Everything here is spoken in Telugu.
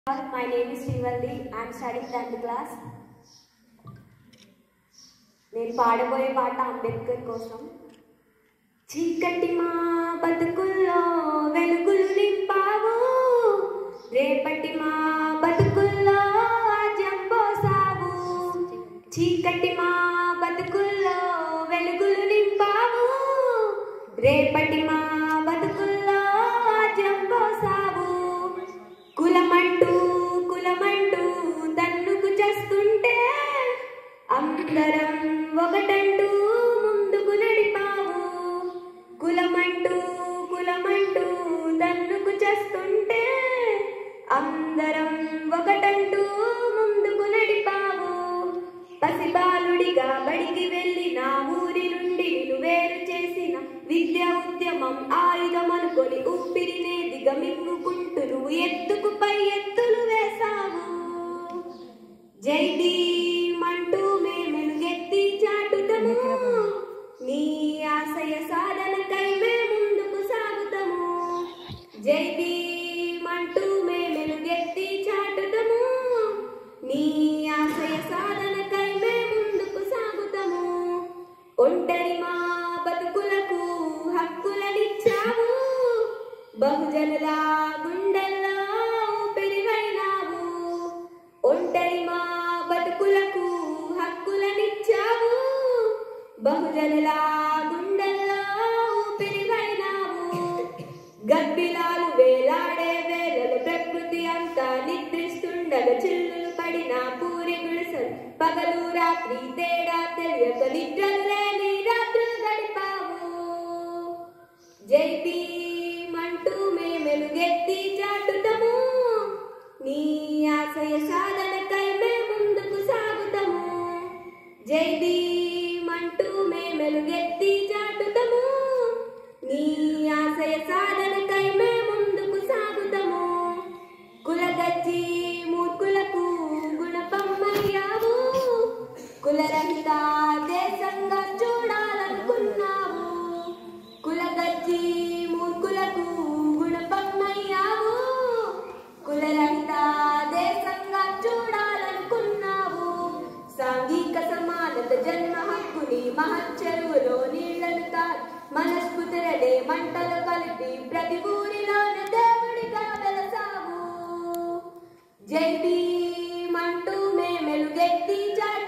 My name is Srivaldi. I am studying 10th class. నేను పాడబోయే పాట అంబేద్కర్ కోసం చీకటి మా బతుకుల్లో వెలుగులు నింపావు రేపటి మా బతుకుల్లో ఆజ్యం పోసావు చీకటి మా బతుకుల్లో వెలుగులు నింపావు రేపటి మా బతుకుల్లో ఆజ్యం పోసావు కులమంటూ కులమంటూ తన్నుకు చేస్తుంటే అందరం ఒకటంటూ ముందుకు నడిపావు కులమంటూ కులమంటూ తన్నుకు చేస్తుంటే అందరం ఒకటంటూ ముందుకు నడిపావు పసిబాలుడిగా బడికి వెళ్ళి నా ఊరి నుండి నిన్ను వేరు చేసిన విద్యా ఉద్యమం ఆయుధం అనుకొని ఊపిరినే దిగమింగుకుంటూ నువ్వు ఎత్తుకు పై ఎత్తులు వేసావు జై భీమ్ అంటూ మేమెలుగెత్తి చాటుతము నీ ఆశయ సాధనకై మే ముందుకు సాగుతాము జై భీమ్ అంటూ మేమెలుగెత్తి చాటుతము నీ ఆశయ సాధనకై మే ముందుకు సాగుతాము ఒంటరి మా బతుకులకు హక్కులనిచ్చావు బహుజనుల గుండెల్లో ఊపిరివైనావు ఒంటరి మా బతుకులకు హక్కులనిచ్చావు బహుజనుల గుండెల్లో ఊపిరివైనావు గబ్బిలాలు వేలాడే వేళలు ప్రకృతి అంతా నిద్రిస్తుండగా చిల్లులు పడిన పూరి గుడిసెలు పగలు రాత్రి తేడా తెలియక నిద్రలు లేని రాత్రులు గడిపావు జై భీమ్ అంటూ మేమెలుగెత్తి చాటుతము నీ ఆశయ సాధనకై మే ముందుకు సాగుతాము జై భీమ్ అంటూ మేమెలుగెత్తి చాటుతము నీ ఆశయ సాధనకై మే ముందుకు సాగుతాము కులగజ్జి మూర్ఖులకు గుణపమ్మయ్యావు కులరహిత దేశంగా చూడాలనుకున్నావు కులగజ్జి మూర్ఖులకు గుణపమ్మయ్యావు కులరహిత దేశంగా చూడాలనుకున్నావు సాంఘిక సమానత జన్మ హక్కుని మహచ్చరువులో నీళ్లను తా మనస్ఫుతులనే మంటలు కలిపి ప్రతి ఊరిలోని దేవుడిగా వెలసావు జై భీమ్ అంటూ మేమెలుగెత్తి చాటు